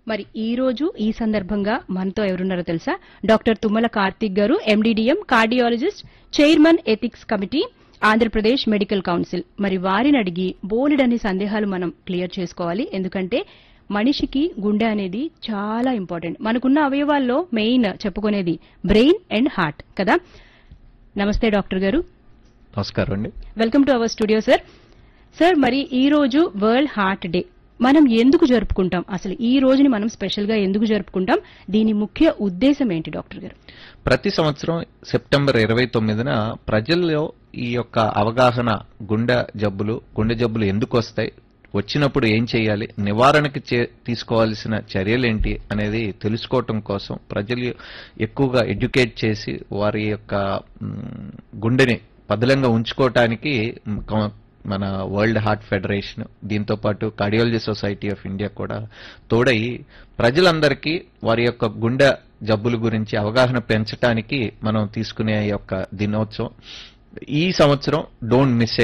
మరి ఈ రోజు ఈ సందర్భంగా మనతో ఎవరున్నారో తెలుసా డాక్టర్ తుమ్మల కార్తిక్ గారు MD DM cardiologist chairman ethics committee Andhra Pradesh medical council మరి వారిని అడిగి బోలెడన్ని సందేహాలు మనం క్లియర్ చేసుకోవాలి ఎందుకంటే మనిషికి గుండె అనేది చాలా ఇంపార్టెంట్ మనకున్న అవయవాల్లో మెయిన్ చెప్పుకునేది బ్రెయిన్ అండ్ హార్ట్ కదా నమస్తే డాక్టర్ గారు నమస్కారం అండి welcome to our studio sir sir మరి ఈ రోజు వరల్డ్ హార్ట్ డే మనం ఎందుకు జరుపుకుంటాం అసలు ఈ రోజుని మనం స్పెషల్ గా ఎందుకు జరుపుకుంటాం దీని ముఖ్య ఉద్దేశం ఏంటి డాక్టర్ గారు ప్రతి సంవత్సరం సెప్టెంబర్ ఇరవై తొమ్మిదిన ప్రజల్లో ఈ యొక్క అవగాహన గుండె జబ్బులు గుండె జబ్బులు ఎందుకు వస్తాయి వచ్చినప్పుడు ఏం చేయాలి నివారణకి చే- తీసుకోవాల్సిన చర్యలేంటి అనేది తెలుసుకోవటం కోసం ప్రజలు ఎక్కువగా ఎడ్యుకేట్ చేసి వారి యొక్క మ్, గుండెని పదిలంగా ఉంచుకోవటానికి మ్, కౌ- మన వరల్డ్ హార్ట్ ఫెడరేషన్ దీంతో పాటు కార్డియాలజీ సొసైటీ ఆఫ్ ఇండియా కూడా తోడై ప్రజలందరికీ వారి యొక్క గుండె జబ్బుల గురించి అవగాహన పెంచడానికి మనం తీసుకునే యొక్క దినోత్సవం ఈ సంవత్సరం డోంట్ మిస్